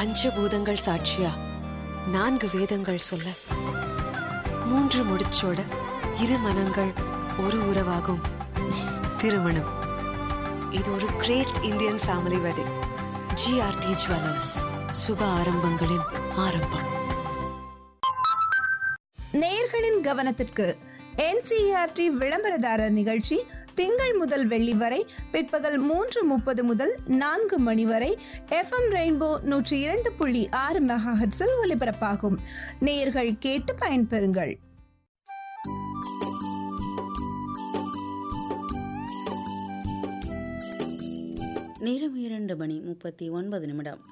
பஞ்சபூதங்கள் சாட்சியா நான்கு வேதங்கள் சொல்ல மூன்று முடிச்சோட இரு மனங்கள் ஒரு உறவாகும் திருமணம் இது ஒரு great Indian family wedding GRT jewellers சுப ஆரம்பங்களின் ஆரம்பம் நேயர்களின் கவனத்திற்கு என்சிஆர்டி விளம்பரதாரர் நிகழ்ச்சி திங்கள் முதல் வெள்ளி வரை பிற்பகல் மூன்று முப்பது முதல் நான்கு மணி வரை எஃப்எம் ரெயின்போ நூற்றி இரண்டு புள்ளி ஆறு மெகாஹெட்ஸில் ஒலிபரப்பாகும் நேயர்கள் கேட்டு பயன்பெறுங்கள் நேரம் இரண்டு மணி முப்பத்தி ஒன்பது நிமிடம்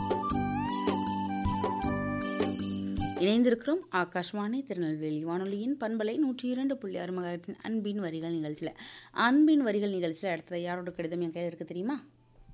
இணைந்திருக்கிறோம் ஆகாஷ்வாணி திருநெல்வேலி வானொலியின் பண்பலை நூற்றி இரண்டு புள்ளி ஆறு மகாயிரத்தின் அன்பின் வரிகள் நிகழ்ச்சியில் அன்பின் வரிகள் நிகழ்ச்சியில் அடுத்தது யாரோட கடிதம் என் கையில் இருக்கு தெரியுமா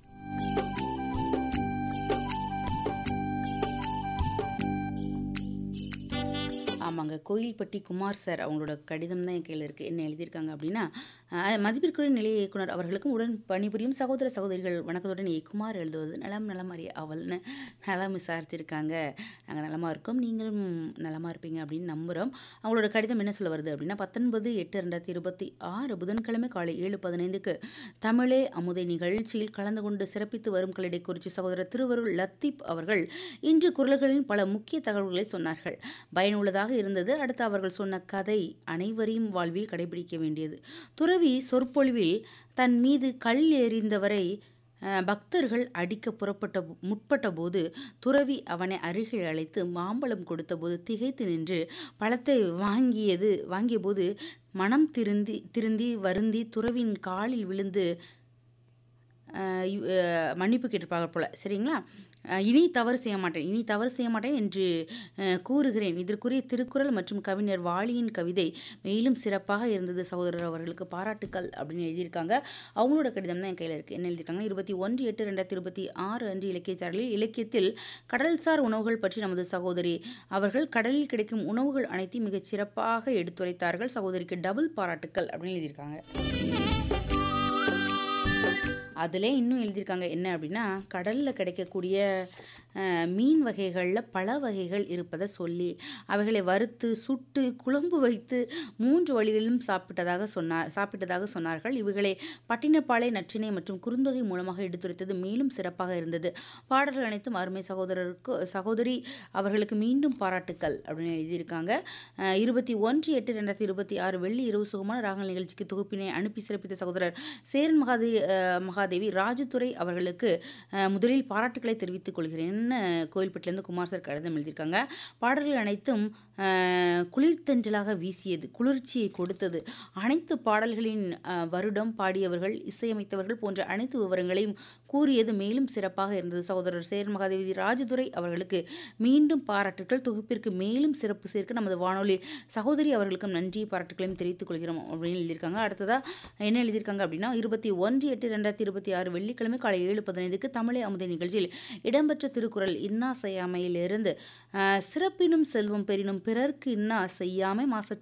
ஆமாங்க கோயில்பட்டி குமார் சார் அவங்களோட கடிதம் தான் என் கையில் இருக்குது என்ன எழுதியிருக்காங்க அப்படின்னா அஹ், மதிப்பிற்குரிய நிலைய இயக்குனர் அவர்களுக்கும் உடன் பணிபுரியும் சகோதர சகோதரிகள் வணக்கத்துடன் ஏ குமார் எழுதுவது நலம் நலம் அறிய அவள்னு நலம் விசாரிச்சிருக்காங்க நாங்கள் நலமாக இருக்கோம் நீங்களும் நலமாக இருப்பீங்க அப்படின்னு நம்புகிறோம் அவங்களோட கடிதம் என்ன சொல்ல வருது அப்படின்னா பத்தொன்பது எட்டு ரெண்டாயிரத்தி இருபத்தி ஆறு புதன்கிழமை காலை ஏழு பதினைந்துக்கு தமிழே அமுதை நிகழ்ச்சியில் கலந்து கொண்டு சிறப்பித்து வரும் கலிடை குறிச்சி சகோதரர் திருவருள் லத்தீப் அவர்கள் இன்று குரல்களின் பல முக்கிய தகவல்களை சொன்னார்கள் பயனுள்ளதாக இருந்தது அடுத்து அவர்கள் சொன்ன கதை அனைவரையும் வாழ்வில் கடைபிடிக்க வேண்டியது துறவி சொற்பொழிவில் தன் மீது கல் எறிந்தவரை அஹ், பக்தர்கள் அடிக்க புறப்பட்ட முற்பட்ட போது துறவி அவனை அருகில் அழைத்து மாம்பழம் கொடுத்தபோது திகைத்து நின்று பழத்தை வாங்கியது வாங்கிய போது மனம் திருந்தி திருந்தி வருந்தி துறவின் காலில் விழுந்து அஹ் இவ்- அஹ் மன்னிப்பு கேட்டிருப்பாங்க போல சரிங்களா அஹ் இனி தவறு செய்ய மாட்டேன் இனி தவறு செய்ய மாட்டேன் என்று அஹ், கூறுகிறேன் இதற்குரிய திருக்குறள் மற்றும் கவிஞர் வாலியின் கவிதை மேலும் சிறப்பாக இருந்தது சகோதரர் அவர்களுக்கு பாராட்டுக்கள் அப்படின்னு எழுதியிருக்காங்க அவங்களோட கடிதம் தான் என் கையில் இருக்குது என்ன எழுதியிருக்காங்க இருபத்தி ஒன்று எட்டு ரெண்டாயிரத்தி இருபத்தி ஆறு அன்று இலக்கிய சாரலில் இலக்கியத்தில் கடல்சார் உணவுகள் பற்றி நமது சகோதரி அவர்கள் கடலில் கிடைக்கும் உணவுகள் அனைத்தையும் மிகச் சிறப்பாக எடுத்துரைத்தார்கள் சகோதரிக்கு டபுள் பாராட்டுக்கள் அப்படின்னு எழுதியிருக்காங்க அதிலே இன்னும் எழுதியிருக்காங்க என்ன அப்படின்னா கடலில் கிடைக்கக்கூடிய அஹ், மீன் வகைகளில் பல வகைகள் இருப்பதை சொல்லி அவைகளை வறுத்து சுட்டு குழம்பு வைத்து மூன்று வழிகளிலும் சாப்பிட்டதாக சொன்னார் சாப்பிட்டதாக சொன்னார்கள் இவைகளை பட்டினப்பாலை நற்றினை மற்றும் குறுந்தொகை மூலமாக எடுத்துரைத்தது மேலும் சிறப்பாக இருந்தது பாடல்கள் அனைத்தும் அருமை சகோதரருக்கு சகோதரி அவர்களுக்கு மீண்டும் பாராட்டுக்கள் அப்படின்னு எழுதியிருக்காங்க அஹ், இருபத்தி ஒன்று எட்டு ரெண்டாயிரத்தி இருபத்தி ஆறு வெள்ளி இரவு சுகமான ராகல் நிகழ்ச்சிக்கு தொகுப்பினை அனுப்பி சிறப்பித்த சகோதரர் சேரன் மகாதே அஹ், மகாதேவி ராஜதுரை அவர்களுக்கு அஹ், முதலில் பாராட்டுக்களை தெரிவித்துக் கொள்கிறேன் கோயில்பட்டிலேருந்து குமார் சார் கடிதம் எழுதியிருக்காங்க பாடல்கள் அனைத்தும் அஹ், குளிர்தென்றலாக வீசியது குளிர்ச்சியை கொடுத்தது அனைத்து பாடல்களின் அஹ், வருடம் பாடியவர்கள் இசையமைத்தவர்கள் போன்ற அனைத்து விவரங்களையும் கூறியது மேலும் சிறப்பாக இருந்தது சகோதரர் சேரன் மகாதேவி ராஜதுரை அவர்களுக்கு மீண்டும் பாராட்டுக்கள் தொகுப்பிற்கு மேலும் சிறப்பு சேர்க்க நமது வானொலி சகோதரி அவர்களுக்கும் நன்றி பாராட்டுகளையும் தெரிவித்துக் கொள்கிறோம் அப்படின்னு எழுதியிருக்காங்க அடுத்ததா என்ன எழுதியிருக்காங்க அப்படின்னா இருபத்தி ஒன்று எட்டு ரெண்டாயிரத்தி இருபத்தி ஆறு வெள்ளிக்கிழமை காலை ஏழு பதினைந்துக்கு தமிழை அமுதை நிகழ்ச்சியில் இடம்பெற்ற திருக்குறள் இன்னா செய்யாமையிலிருந்து அஹ், சிறப்பினும் செல்வம் பெறினும் பிறர்க்கு இன்னா செய்யாமை மாசற்ற